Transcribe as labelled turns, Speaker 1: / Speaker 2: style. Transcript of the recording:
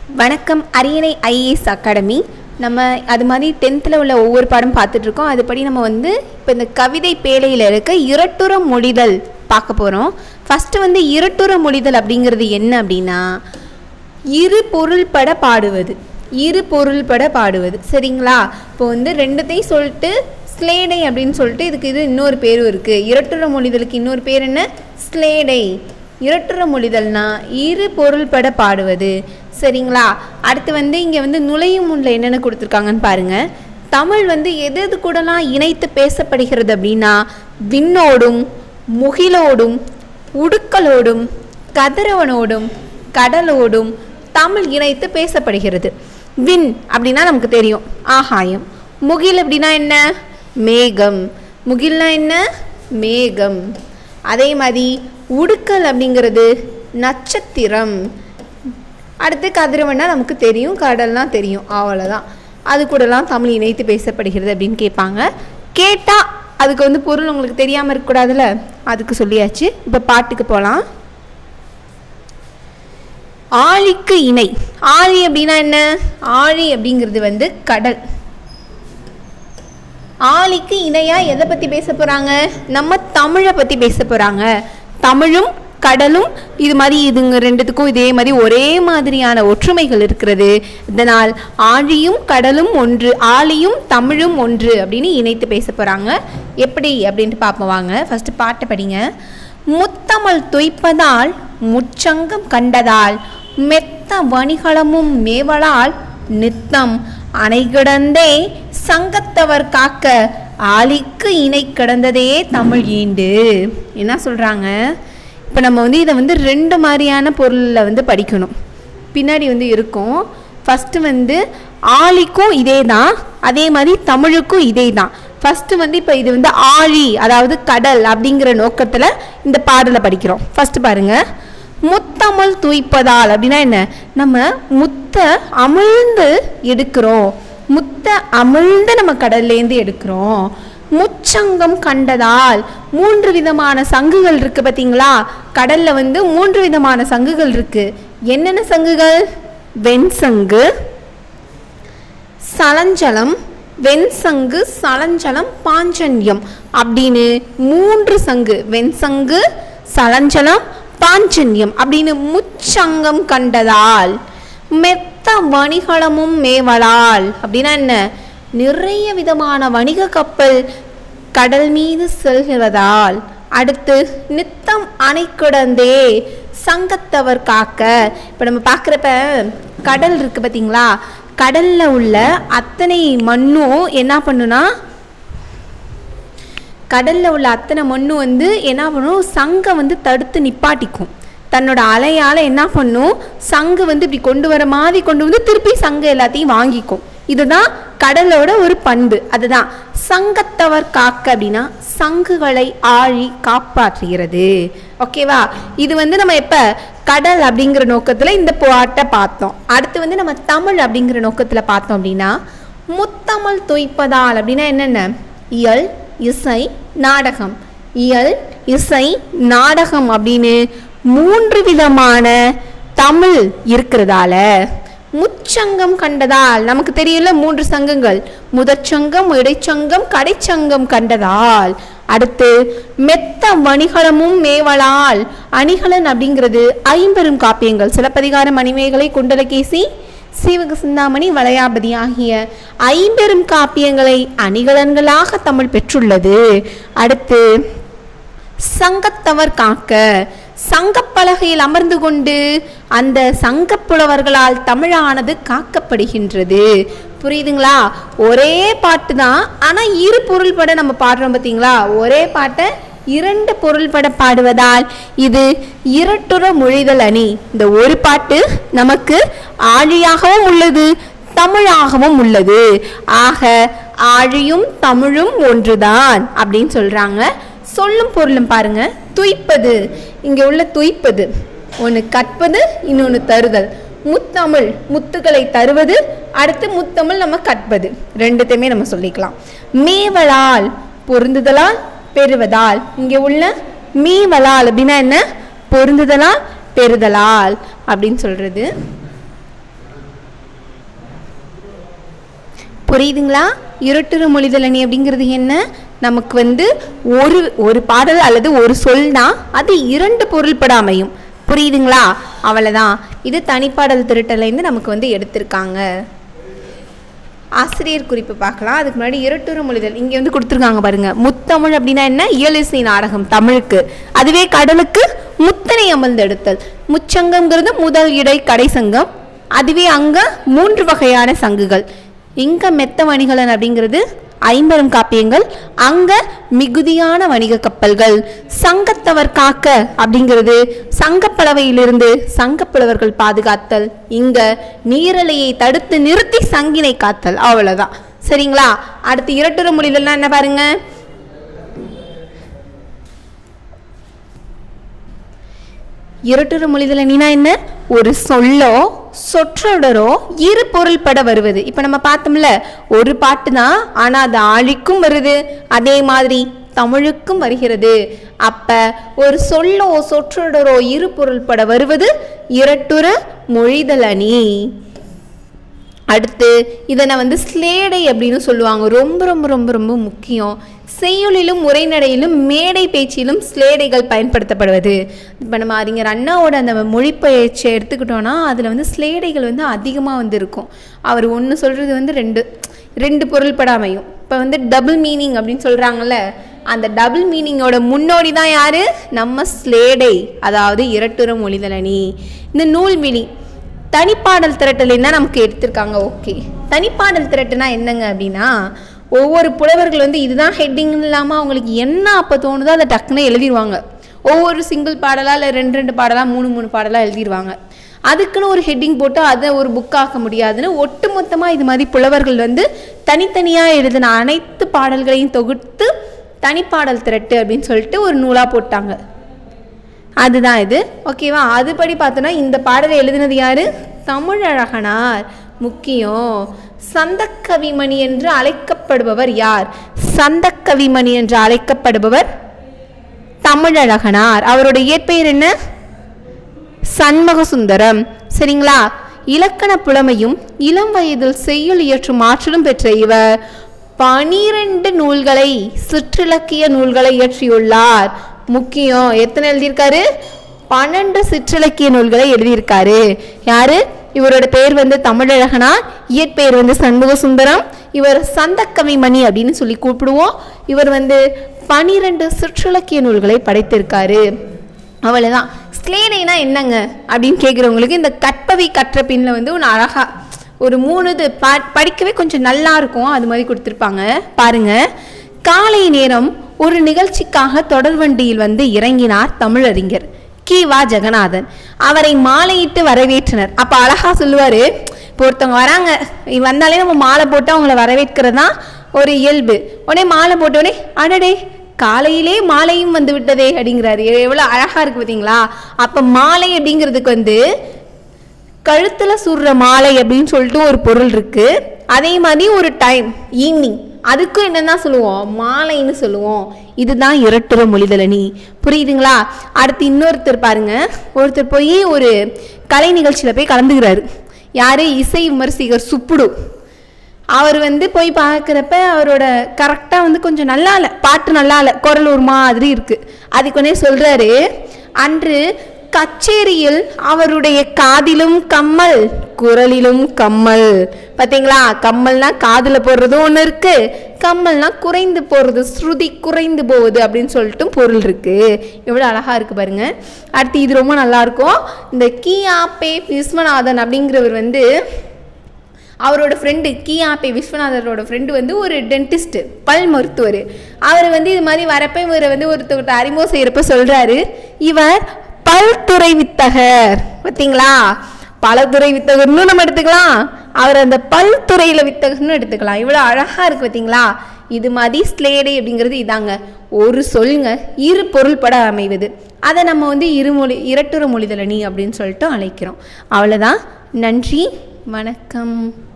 Speaker 1: வணக்கம் அரியணை IAS academy நம்ம அது மாதிரி டென்த்தில் உள்ள ஒவ்வொரு பாடம் பார்த்துட்ருக்கோம் அதுபடி நம்ம வந்து இப்போ இந்த கவிதை பேழையில் இருக்க இரட்டுற மொழிதல் பார்க்க போகிறோம் ஃபஸ்ட்டு வந்து இரட்டுற மொழிதல் அப்படிங்கிறது என்ன அப்படின்னா இரு பொருள்பட பாடுவது இரு பொருள்பட பாடுவது சரிங்களா இப்போ வந்து ரெண்டுத்தையும் சொல்லிட்டு ஸ்லேடை அப்படின்னு சொல்லிட்டு இதுக்கு இது இன்னொரு பேரும் இருக்குது இரட்டுற மொழிதலுக்கு இன்னொரு பேர் என்ன ஸ்லேடை இரட்டுற மொழிதல்னா இரு பொருள்பட பாடுவது சரிங்களா அடுத்து வந்து இங்கே வந்து நுழையும் முன்னில் என்னென்ன கொடுத்துருக்காங்கன்னு பாருங்கள் தமிழ் வந்து எது எது கூடலாம் இணைத்து பேசப்படுகிறது அப்படின்னா விண்ணோடும் முகிலோடும் உடுக்கலோடும் கதிரவனோடும் கடலோடும் தமிழ் இணைத்து பேசப்படுகிறது விண் அப்படின்னா நமக்கு தெரியும் ஆகாயம் முகில் அப்படின்னா என்ன மேகம் முகில்னா என்ன மேகம் அதே மாதிரி உடுக்கல் அப்படிங்கிறது நட்சத்திரம் அடுத்து கதிரவன்னா நமக்கு தெரியும் கடல்னா தெரியும் அவ்வளோதான் அது கூடலாம் தமிழ் இணைத்து பேசப்படுகிறது அப்படின்னு கேட்பாங்க கேட்டால் அதுக்கு வந்து பொருள் உங்களுக்கு தெரியாமல் இருக்கக்கூடாதுல்ல அதுக்கு சொல்லியாச்சு இப்போ பாட்டுக்கு போகலாம் ஆழிக்கு இணை ஆழி அப்படின்னா என்ன ஆழி அப்படிங்கிறது வந்து கடல் ஆழிக்கு இணையாக எதை பற்றி பேச போகிறாங்க நம்ம தமிழை பற்றி பேச போகிறாங்க தமிழும் கடலும் இது மாதிரி இதுங்க ரெண்டுத்துக்கும் இதே மாதிரி ஒரே மாதிரியான ஒற்றுமைகள் இருக்கிறது இதனால் ஆழியும் கடலும் ஒன்று ஆழியும் தமிழும் ஒன்று அப்படின்னு இணைத்து பேச போகிறாங்க எப்படி அப்படின்ட்டு பார்ப்போம் வாங்க ஃபஸ்ட்டு பாட்டை படிங்க முத்தமிழ் துய்ப்பதால் முச்சங்கம் கண்டதால் மெத்த வணிகளமும் மேவலால் நித்தம் அணை கிடந்தே சங்கத்தவர் காக்க ஆலிக்கு இணை கிடந்ததே தமிழ் ஈண்டு என்ன சொல்கிறாங்க இப்போ நம்ம வந்து இதை வந்து ரெண்டு மாதிரியான பொருளில் வந்து படிக்கணும் பின்னாடி வந்து இருக்கும் ஃபஸ்ட்டு வந்து ஆழிக்கும் இதே தான் அதே மாதிரி தமிழுக்கும் இதே தான் ஃபஸ்ட்டு வந்து இப்போ இது வந்து ஆழி அதாவது கடல் அப்படிங்கிற நோக்கத்தில் இந்த பாடலை படிக்கிறோம் ஃபஸ்ட்டு பாருங்கள் முத்தமிழ் தூய்ப்பதால் அப்படின்னா என்ன நம்ம முத்த அமிழ்ந்து எடுக்கிறோம் முத்த அமிழ்ந்து நம்ம கடல்லேருந்து எடுக்கிறோம் முச்சங்கம் கண்டதால் மூன்று விதமான சங்குகள் இருக்கு பார்த்தீங்களா கடல்ல வந்து மூன்று விதமான சங்குகள் இருக்கு என்னென்ன சங்குகள் வெண்சங்கு சலஞ்சலம் வெண்சங்கு சலஞ்சலம் பாஞ்சன்யம் அப்படின்னு மூன்று சங்கு வெண்சங்கு சலஞ்சலம் பாஞ்சன்யம் அப்படின்னு முச்சங்கம் கண்டதால் மெத்த வணிகளமும் மேவலால் அப்படின்னா என்ன நிறைய விதமான வணிக கப்பல் கடல் மீது செல்கிறதால் அடுத்து நித்தம் அணை கிடந்தே சங்கத்தவர் காக்க இப்போ நம்ம பார்க்குறப்ப கடல் இருக்குது பார்த்தீங்களா கடலில் உள்ள அத்தனை மண்ணும் என்ன பண்ணுனா கடலில் உள்ள அத்தனை மண்ணும் வந்து என்ன பண்ணும் சங்கை வந்து தடுத்து நிப்பாட்டிக்கும் தன்னோட அலையால் என்ன பண்ணும் சங்கு வந்து இப்படி கொண்டு வர மாதிரி கொண்டு வந்து திருப்பி சங்கு எல்லாத்தையும் வாங்கிக்கும் இதுதான் கடலோட ஒரு பண்பு அதுதான் சங்கத்தவர் காக்க அப்படின்னா சங்குகளை ஆழி காப்பாற்றுகிறது ஓகேவா இது வந்து நம்ம எப்போ கடல் அப்படிங்கிற நோக்கத்தில் இந்த பாட்டை பார்த்தோம் அடுத்து வந்து நம்ம தமிழ் அப்படிங்கிற நோக்கத்தில் பார்த்தோம் அப்படின்னா முத்தமிழ் தொய்ப்பதால் அப்படின்னா என்னென்ன இயல் இசை நாடகம் இயல் இசை நாடகம் அப்படின்னு மூன்று விதமான தமிழ் இருக்கிறதால முச்சங்கம் கண்டதால் நமக்கு தெரியல மூன்று சங்கங்கள் முதற்சங்கம் இடைச்சங்கம் கடைச்சங்கம் கண்டதால் அடுத்து மெத்த வணிகளமும் மேவலால் அணிகலன் அப்படிங்கிறது ஐம்பெரும் காப்பியங்கள் சிலப்பதிகாரம் மணிமேகலை குண்டலகேசி சீவக சிந்தாமணி வளையாபதி ஆகிய ஐம்பெரும் காப்பியங்களை அணிகலன்களாக தமிழ் பெற்றுள்ளது அடுத்து சங்கத்தவர் காக்க சங்கப்பலகையில் அமர்ந்து கொண்டு அந்த சங்கப்புலவர்களால் தமிழானது காக்கப்படுகின்றது புரியுதுங்களா ஒரே பாட்டு தான் ஆனால் இரு பொருள்பட நம்ம பாடுறோம் பார்த்தீங்களா ஒரே பாட்டை இரண்டு பொருள்பட பாடுவதால் இது இரட்டுற மொழிதல் அணி இந்த ஒரு பாட்டு நமக்கு ஆழியாகவும் உள்ளது தமிழாகவும் உள்ளது ஆக ஆழியும் தமிழும் ஒன்றுதான் அப்படின்னு சொல்றாங்க சொல்லும் பொருளும் பாருங்க துய்ப்பது இங்கே உள்ள துய்ப்பது ஒன்று கற்பது இன்னொன்று தருதல் முத்தமிழ் முத்துக்களை தருவது அடுத்து முத்தமிழ் நம்ம கற்பது ரெண்டுத்தையுமே நம்ம சொல்லிக்கலாம் மேவலால் பொருந்துதலால் பெறுவதால் இங்கே உள்ள மீவலால் அப்படின்னா என்ன பொருந்துதலால் பெறுதலால் அப்படின்னு சொல்றது புரியுதுங்களா இருட்டுற மொழிதல் அணி அப்படிங்கிறது என்ன நமக்கு வந்து ஒரு ஒரு பாடல் அல்லது ஒரு சொல் தான் அது இரண்டு பொருள்பட அமையும் புரியுதுங்களா அவ்வளோதான் இது தனிப்பாடல் திருட்டலேருந்து நமக்கு வந்து எடுத்திருக்காங்க ஆசிரியர் குறிப்பு பார்க்கலாம் அதுக்கு முன்னாடி இருட்டுற மொழிதல் இங்கே வந்து கொடுத்துருக்காங்க பாருங்க முத்தமிழ் அப்படின்னா என்ன இயலிசை நாடகம் தமிழுக்கு அதுவே கடலுக்கு முத்தனை அமர்ந்தெடுத்தல் முச்சங்கம்ங்கிறது முதல் இடை கடை சங்கம் அதுவே அங்க மூன்று வகையான சங்குகள் இங்க மெத்த வணிகலன் அப்படிங்கிறது ஐம்பெரும் காப்பியங்கள் அங்க மிகுதியான வணிக கப்பல்கள் சங்கத்தவர் காக்க அப்படிங்கிறது சங்கப்பலவையிலிருந்து சங்கப்புலவர்கள் பாதுகாத்தல் இங்க நீரலையை தடுத்து நிறுத்தி சங்கினை காத்தல் அவ்வளவுதான் சரிங்களா அடுத்து இரட்டுற மொழிதெல்லாம் என்ன பாருங்க இரட்டுற மொழிதல் அணினா என்ன ஒரு சொல்லோ சொற்றொடரோ இரு பொருள்பட வருவது இப்போ நம்ம பார்த்தோம்ல ஒரு பாட்டு தான் ஆனால் அது ஆழிக்கும் வருது அதே மாதிரி தமிழுக்கும் வருகிறது அப்ப ஒரு சொல்லோ சொற்றொடரோ இரு பொருள்பட வருவது இரட்டுற மொழிதல் அணி அடுத்து இதனை வந்து ஸ்லேடை அப்படின்னு சொல்லுவாங்க ரொம்ப ரொம்ப ரொம்ப ரொம்ப முக்கியம் செய்யுளிலும் உரைநடையிலும் மேடை பேச்சிலும் ஸ்லேடைகள் பயன்படுத்தப்படுவது இப்போ நம்ம அறிஞர் அண்ணாவோட அந்த மொழிப்பெயர்ச்சியை எடுத்துக்கிட்டோன்னா அதில் வந்து ஸ்லேடைகள் வந்து அதிகமாக வந்து இருக்கும் அவர் ஒன்று சொல்கிறது வந்து ரெண்டு ரெண்டு பொருள்பட அமையும் இப்போ வந்து டபுள் மீனிங் அப்படின்னு சொல்கிறாங்கல்ல அந்த டபுள் மீனிங்கோட முன்னோடி தான் யார் நம்ம ஸ்லேடை அதாவது இரட்டுற மொழிதலணி இந்த நூல்விழி தனிப்பாடல் திரட்டல் தான் நமக்கு எடுத்திருக்காங்க ஓகே தனிப்பாடல் திரட்டுனா என்னங்க அப்படின்னா ஒவ்வொரு புலவர்கள் வந்து இதுதான் ஹெட்டிங் இல்லாமல் அவங்களுக்கு என்ன அப்போ தோணுதோ அதை டக்குன்னு எழுதிடுவாங்க ஒவ்வொரு சிங்கிள் பாடலாக இல்லை ரெண்டு ரெண்டு பாடலாக மூணு மூணு பாடலாக எழுதிடுவாங்க அதுக்குன்னு ஒரு ஹெட்டிங் போட்டு அதை ஒரு புக் ஆக்க முடியாதுன்னு ஒட்டு மொத்தமாக இது மாதிரி புலவர்கள் வந்து தனித்தனியாக எழுதின அனைத்து பாடல்களையும் தொகுத்து தனிப்பாடல் திரட்டு அப்படின்னு சொல்லிட்டு ஒரு நூலாக போட்டாங்க அதுதான் இது ஓகேவா அதுபடி பார்த்தோன்னா இந்த பாடலை எழுதினது யாரு தமிழழகனார் முக்கியம் சந்தக்கவிமணி என்று அழைக்கப்படுபவர் யார் சந்தக்கவிமணி என்று அழைக்கப்படுபவர் தமிழழகனார் அவரோட இயற்பெயர் என்ன சண்முக சுந்தரம் சரிங்களா இலக்கண புலமையும் இளம் வயதில் செய்யுள் இயற்றும் ஆற்றலும் பெற்ற இவர் பனிரெண்டு நூல்களை சிற்றிலக்கிய நூல்களை இயற்றியுள்ளார் முக்கியம் எத்தனை எழுதியிருக்காரு பன்னெண்டு சிற்றிலக்கிய நூல்களை எழுதியிருக்காரு யாரு இவரோட பெயர் வந்து தமிழழகனா இயற்பெயர் வந்து சண்முக சுந்தரம் இவர் சந்தக்கவிமணி அப்படின்னு சொல்லி கூப்பிடுவோம் இவர் வந்து பனிரெண்டு சிற்றிலக்கிய நூல்களை படைத்திருக்காரு அவ்வளோதான் ஸ்லேனைனா என்னங்க அப்படின்னு கேட்குறவங்களுக்கு இந்த கற்பவை கற்ற பின்னில் வந்து ஒன்று அழகா ஒரு மூணு இது ப படிக்கவே கொஞ்சம் நல்லா இருக்கும் அது மாதிரி கொடுத்துருப்பாங்க பாருங்க காலை நேரம் ஒரு நிகழ்ச்சிக்காக தொடர்வண்டியில் வந்து இறங்கினார் தமிழறிஞர் கி வா ஜெகநாதன் அவரை மாலையிட்டு வரவேற்றனர் அப்போ அழகா சொல்லுவார் இப்போ ஒருத்தவங்க வராங்க இ- வந்தாலே நம்ம மாலை போட்டு அவங்கள வரவேற்கிறது தான் ஒரு இயல்பு உடனே மாலை போட்ட உடனே அடடே காலையிலே மாலையும் வந்து விட்டதே அப்படிங்கிறாரு எவ்வளோ அழகா இருக்கு பார்த்தீங்களா அப்போ மாலை அப்படிங்கிறதுக்கு வந்து கழுத்துல சுடுற மாலை அப்படின்னு சொல்லிட்டு ஒரு பொருள் இருக்கு அதே மாதிரி ஒரு டைம் ஈவினிங் அதுக்கும் என்னன்னா சொல்லுவோம் மாலைன்னு சொல்லுவோம் இதுதான் இரட்டுற மொழிதலனி புரியுதுங்களா அடுத்து இன்னொருத்தர் பாருங்க ஒருத்தர் போய் ஒரு கலை நிகழ்ச்சியில் போய் கலந்துக்கிறாரு யாரு இசை விமர்சிகர் சுப்புடு அவர் வந்து போய் பார்க்குறப்ப அவரோட கரெக்டாக வந்து கொஞ்சம் நல்லா இல்லை பாட்டு நல்லா இல்லை குரல் ஒரு மாதிரி இருக்குது அதுக்கு உடனே சொல்கிறாரு அன்று கச்சேரியில் அவருடைய காதிலும் கம்மல் குரலிலும் கம்மல் பார்த்தீங்களா கம்மல்னா காதில் போடுறதும் ஒன்று இருக்கு கம்மல்னா குறைந்து போகிறது ஸ்ருதி குறைந்து போகுது அப்படின்னு சொல்லிட்டு பொருள் இருக்கு எவ்வளோ அழகா இருக்கு பாருங்க அடுத்து இது ரொம்ப நல்லா இருக்கும் இந்த கி ஆப்பே விஸ்வநாதன் அப்படிங்கிறவர் வந்து அவரோட ஃப்ரெண்டு கியாபே விஸ்வநாதரோட ஃப்ரெண்டு வந்து ஒரு டென்டிஸ்ட்டு பல் மருத்துவர் அவர் வந்து இது மாதிரி வரப்ப இவரை வந்து ஒருத்தர்கிட்ட அறிமுகம் செய்கிறப்ப சொல்கிறாரு இவர் பல்துறை வித்தகர் பார்த்தீங்களா பலதுறை வித்தகர்னு நம்ம எடுத்துக்கலாம் அவர் அந்த பல்துறையில் வித்தகர்னு எடுத்துக்கலாம் இவ்வளோ அழகாக இருக்குது பார்த்தீங்களா இது மாதிரி ஸ்லேடை அப்படிங்கிறது இதாங்க ஒரு சொல்லுங்க இரு பொருள்பட அமைவது அதை நம்ம வந்து இருமொழி இரட்டுற மொழிதலணி அப்படின்னு சொல்லிட்டு அழைக்கிறோம் அவ்வளோதான் நன்றி வணக்கம்